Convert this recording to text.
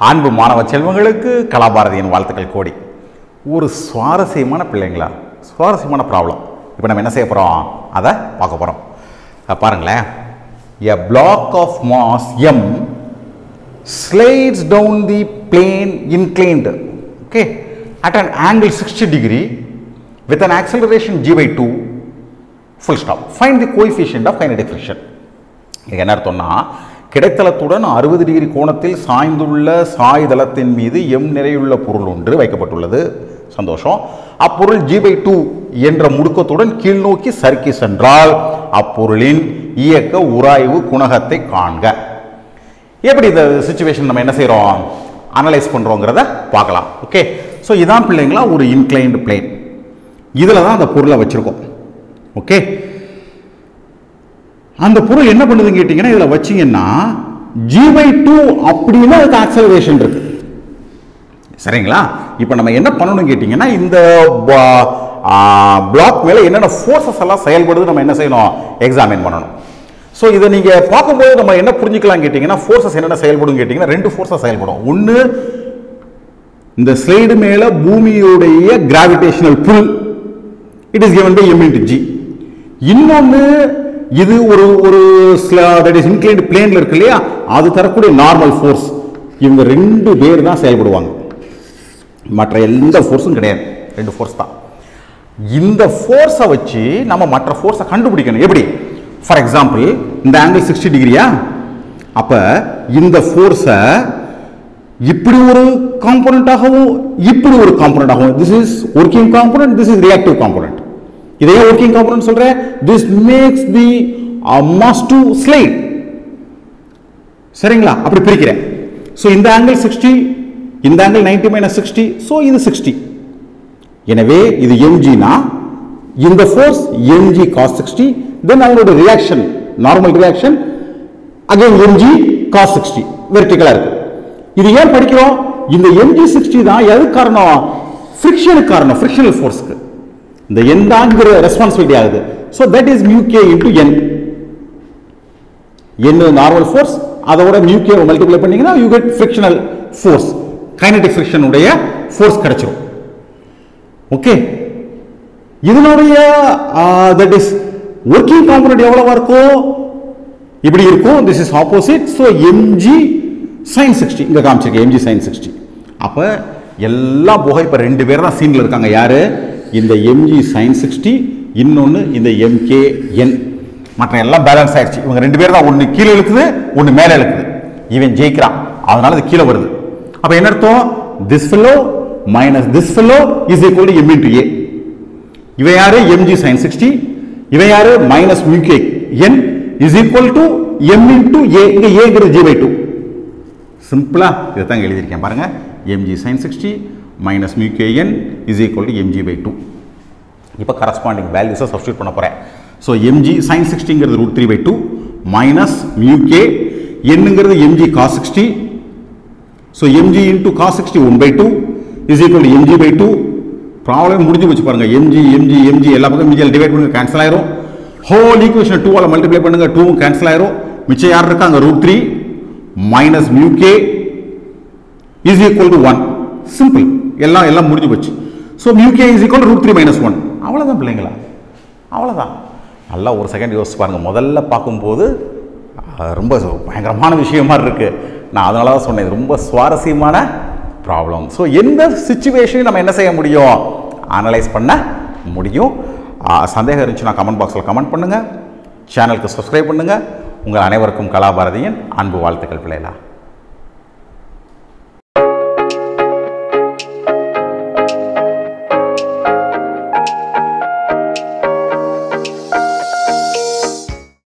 அன்பு மாணவ செல்வங்களுக்கு கலாபாரதியின் வாழ்த்துக்கள் கோடி ஒரு சுவாரஸ்யமான பிள்ளைங்களா சுவாரஸ்யமான ப்ராப்ளம் இப்போ நம்ம என்ன செய்ய போகிறோம் அதை பார்க்க போகிறோம் பாருங்களேன் a block of mass M slides down the plane inclined okay at an angle 60 degree with an acceleration g by 2 full stop find the coefficient of kinetic friction இது என்ன அர்த்தம்னா கிடைத்தளத்துடன் அறுபது டிகிரி கோணத்தில் சாய்ந்துள்ள சாய்தளத்தின் மீது எம் நிறையுள்ள பொருள் ஒன்று வைக்கப்பட்டுள்ளது சந்தோஷம் அப்பொருள் ஜி பை டூ என்ற முடுக்கத்துடன் கீழ்நோக்கி சறுக்கி சென்றால் அப்பொருளின் இயக்க உராய்வு குணகத்தை காண்க எப்படி இந்த சுச்சுவேஷன் நம்ம என்ன செய்கிறோம் அனலைஸ் பண்ணுறோங்கிறத பார்க்கலாம் ஓகே ஸோ இதான் பிள்ளைங்களா ஒரு இன்க்ளைன்டு பிளேன் இதில் தான் அந்த பொருளை வச்சுருக்கோம் ஓகே அந்த பொருள் என்ன பண்ணுதுன்னு கேட்டிங்கன்னா இதில் வச்சிங்கன்னா ஜி பை டூ அப்படின்னு அதுக்கு ஆக்சலரேஷன் இருக்கு சரிங்களா இப்போ நம்ம என்ன பண்ணணும் கேட்டிங்கன்னா இந்த பிளாக் மேலே என்னென்ன ஃபோர்ஸஸ் எல்லாம் செயல்படுது நம்ம என்ன செய்யணும் எக்ஸாமின் பண்ணணும் ஸோ இதை நீங்கள் பார்க்கும்போது நம்ம என்ன புரிஞ்சுக்கலாம் கேட்டிங்கன்னா ஃபோர்ஸஸ் என்னென்ன செயல்படும் கேட்டிங்கன்னா ரெண்டு ஃபோர்ஸஸ் செயல்படும் ஒன்று இந்த ஸ்லைடு மேலே பூமியுடைய gravitational pull it is given by m into g இன்னொன்று இது ஒரு ஒரு தட் இஸ் இன்க்ளைன்டு பிளேனில் இருக்கு இல்லையா அது தரக்கூடிய நார்மல் ஃபோர்ஸ் இவங்க ரெண்டு பேர் தான் செயல்படுவாங்க மற்ற எந்த ஃபோர்ஸும் கிடையாது ரெண்டு ஃபோர்ஸ் தான் இந்த ஃபோர்ஸை வச்சு நம்ம மற்ற ஃபோர்ஸை கண்டுபிடிக்கணும் எப்படி ஃபார் எக்ஸாம்பிள் இந்த ஆங்கிள் சிக்ஸ்டி டிகிரியா அப்போ இந்த ஃபோர்ஸை இப்படி ஒரு காம்போனண்டாகவும் இப்படி ஒரு காம்போனண்டாகவும் this is working component this is reactive component இதையே ஒர்க்கிங் காம்போனன்ட் சொல்றேன் this makes the mass to slide சரிங்களா அப்படி பிரிக்கிறேன் ஸோ இந்த ஆங்கிள் சிக்ஸ்டி இந்த angle ninety minus sixty so இது சிக்ஸ்டி எனவே இது எம்ஜினா இந்த force MG cos sixty then அவங்களோட reaction normal reaction again MG cos sixty வெர்டிக்கலாக இருக்கு இது ஏன் படிக்கிறோம் இந்த எம்ஜி சிக்ஸ்டி தான் எது காரணம் ஃப்ரிக்ஷனுக்கு காரணம் ஃப்ரிக்ஷனல் ஃபோர்ஸ்க்கு இந்த என் தாங்கிற ரெஸ்பான்சிபிலிட்டி ஆகுது so that is mu K into N என்ன நார்மல் ஃபோர்ஸ் அதோட மியூ கே மல்டிப்ளை பண்ணீங்கன்னா you get frictional force kinetic ஃப்ரிக்ஷனுடைய ஃபோர்ஸ் கிடைச்சிரும் ஓகே இதனுடைய தட் இஸ் ஒர்க்கிங் காம்பனண்ட் எவ்வளவா இருக்கும் இப்படி இருக்கும் this is opposite so MG sine sixty இங்கே காமிச்சிருக்கேன் எம்ஜி சைன் சிக்ஸ்டி அப்போ எல்லாம் போக இப்போ ரெண்டு பேர் தான் சீனில் இருக்காங்க யாரு இந்த எம்ஜி சைன் சிக்ஸ்டி இன்னொன்று இந்த எம்கே என் மற்ற எல்லாம் பேலன்ஸ் ஆயிடுச்சு இவங்க ரெண்டு பேர் தான் ஒன்று கீழே இழுக்குது ஒன்று மேலே இழுக்குது இவன் ஜெயிக்கிறான் அதனால இது கீழே வருது அப்போ என்ன அர்த்தம் this fellow minus this fellow is equal to M into A இவன் யாரு எம்ஜி சைன் சிக்ஸ்டி இவன் யாரு minus mu K N is equal to M into A இங்க ஏங்கிறது ஜி பை டூ சிம்பிளா இதை தான் எழுதியிருக்கேன் பாருங்க MG sine sixty minus mu K N is equal to MG by two இப்போ கரஸ்பாண்டிங் வேல்யூஸை சப்ஸ்டியூட் பண்ண போகிறேன் ஸோ எம்ஜி சைன் சிக்ஸ்டிங்கிறது root three by two minus mu K என்னங்கிறது MG cos sixty so MG into cos sixty one by two is equal to MG by two problem முடிஞ்சு வச்சு பாருங்க MG MG MG எல்லா பக்கம் மிஜியில் டிவைட் பண்ணுங்க cancel ஆயிரும் ஹோல் ஈக்குவேஷன் டூவால் மல்டிப்ளை பண்ணுங்க டூவும் கேன்சல் ஆயிரும் மிச்சம் யார் இருக்காங்க root three minus mu K is equal to one simple எல்லாம் எல்லாம் முடிஞ்சு போச்சு so mu K is equal root three minus one அவ்வளோதான் பிள்ளைங்களா அவ்வளோதான் நல்லா ஒரு செகண்ட் யோசிச்சு பாருங்க முதல்ல பார்க்கும்போது அஹ், ரொம்ப பயங்கரமான விஷயம் மாதிரி இருக்கு நான் அதனால தான் சொன்னேன் இது ரொம்ப சுவாரஸ்யமான ப்ராப்ளம் ஸோ எந்த சுச்சுவேஷனையும் நம்ம என்ன செய்ய முடியும் அனலைஸ் பண்ண முடியும் அஹ், சந்தேகம் இருந்துச்சுன்னா கமெண்ட் பாக்ஸில் கமெண்ட் பண்ணுங்கள் சேனலுக்கு சப்ஸ்கிரைப் பண்ணுங்கள் உங்கள் அனைவருக்கும் கலாபாரதியின் அன்பு வாழ்த்துக்கள் பிள்ளைகளா